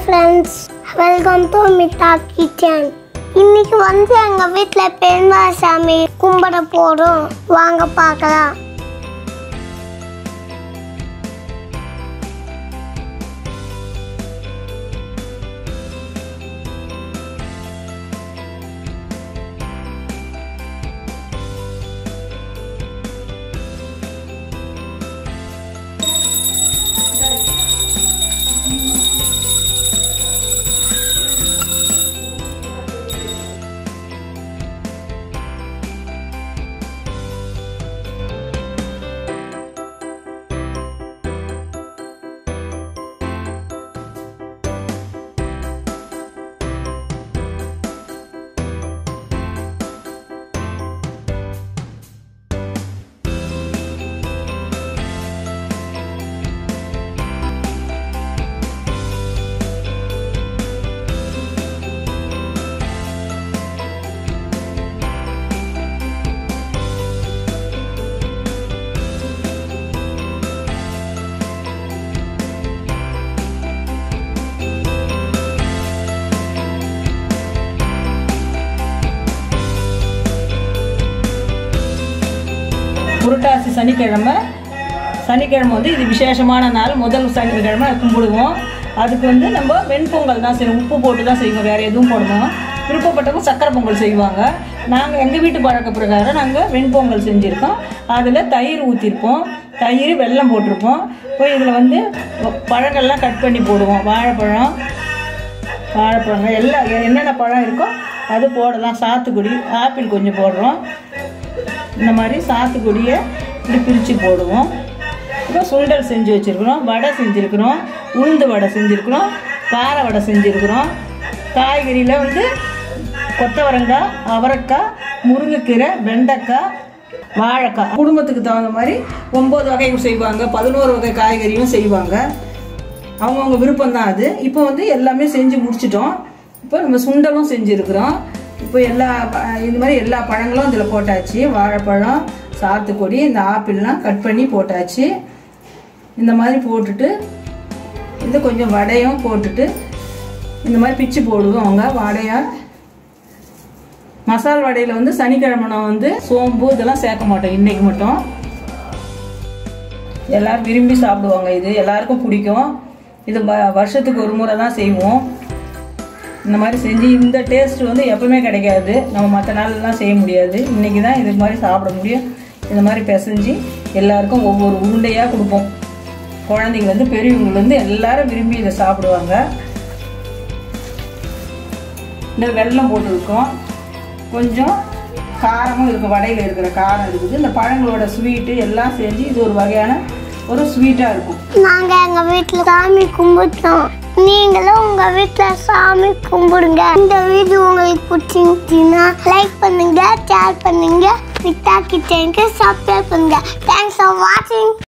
friends welcome to Mitha kitchen இன்னைக்கு வந்து எங்கள் வீட்டில் பெருமாள் சாமி கும்பிட போகிறோம் வாங்க பார்க்கலாம் புரட்டாசி சனிக்கிழமை சனிக்கிழமை வந்து இது விசேஷமான நாள் முதல் சனிக்கிழமை கும்பிடுவோம் அதுக்கு வந்து நம்ம வெண்பொங்கல் தான் செய்வோம் உப்பு போட்டு தான் செய்வோம் வேறு எதுவும் போடுவோம் விருப்பப்பட்டவங்க சக்கரை பொங்கல் செய்வாங்க நாங்கள் எங்கள் வீட்டு பழக்க பிரகாரம் நாங்கள் வெண்பொங்கல் செஞ்சுருக்கோம் அதில் தயிர் ஊற்றிருப்போம் தயிர் வெல்லம் போட்டிருப்போம் இப்போ இதில் வந்து பழங்கள்லாம் கட் பண்ணி போடுவோம் வாழைப்பழம் வாழைப்பழங்கள் எல்லாம் என்னென்ன பழம் இருக்கோ அது போடலாம் சாத்துக்குடி ஆப்பிள் கொஞ்சம் போடுறோம் இந்த மாதிரி சாத்துக்குடியை இப்படி பிரித்து போடுவோம் இப்போ சுண்டல் செஞ்சு வச்சுருக்குறோம் வடை செஞ்சுருக்குறோம் உளுந்து வடை செஞ்சுருக்குறோம் கார வடை செஞ்சுருக்குறோம் காய்கறியில் வந்து கொத்தவரங்காய் அவரைக்காய் முருங்கைக்கீரை வெண்டைக்காய் வாழைக்காய் குடும்பத்துக்கு தகுந்த மாதிரி ஒம்பது வகை செய்வாங்க பதினோரு வகை காய்கறியும் செய்வாங்க அவங்கவுங்க விருப்பம் தான் அது இப்போ வந்து எல்லாமே செஞ்சு முடிச்சிட்டோம் இப்போ நம்ம சுண்டலும் செஞ்சுருக்குறோம் இப்போ எல்லா ப- இந்த மாதிரி எல்லா பழங்களும் இதில் போட்டாச்சு வாழைப்பழம் சாத்துக்குடி இந்த ஆப்பிள்லாம் கட் பண்ணி போட்டாச்சு இந்த மாதிரி போட்டுட்டு இது கொஞ்சம் வடையும் போட்டுட்டு இந்த மாதிரி பிச்சு போடுவோம் வடையை மசால் வடையில் வந்து சனிக்கிழமை நான் வந்து சோம்பு இதெல்லாம் சேர்க்க மாட்டோம் இன்னைக்கு மட்டும் எல்லாரும் விரும்பி சாப்பிடுவாங்க இது எல்லாருக்கும் பிடிக்கும் இது வ- வருஷத்துக்கு ஒரு முறை தான் செய்வோம் இந்த மாதிரி செஞ்சு இந்த டேஸ்ட் வந்து எப்பவுமே கிடைக்காது நம்ம மற்ற நாள்லாம் செய்ய முடியாது இன்னைக்கு தான் இது மாதிரி சாப்பிட முடியும் இந்த மாதிரி பிசைஞ்சு எல்லாருக்கும் ஒவ்வொரு உருண்டையாக கொடுப்போம் குழந்தைங்கலேருந்து பெரியவங்கலேருந்து எல்லாரும் விரும்பி இதை சாப்பிடுவாங்க இந்த வெல்லம் போட்டிருக்கோம் கொஞ்சம் காரமும் இருக்குது வடையில் இருக்கிற காரம் இருக்குது இந்த பழங்களோட ஸ்வீட்டு எல்லாம் செஞ்சு இது ஒரு வகையான ஒரு ஸ்வீட்டாக இருக்கும் நாங்கள் எங்கள் வீட்டில் சாமி கும்பிட்டோம் நீங்களும் உங்கள் வீட்டில் சாமி கும்பிடுங்க இந்த வீடியோ உங்களுக்கு பிடிச்சிருந்துச்சுன்னா லைக் பண்ணுங்க ஷேர் பண்ணுங்க மித்தா கிச்சனுக்கு சப்ஸ்கிரைப் பண்ணுங்க தேங்க்ஸ் ஃபார் வாட்சிங்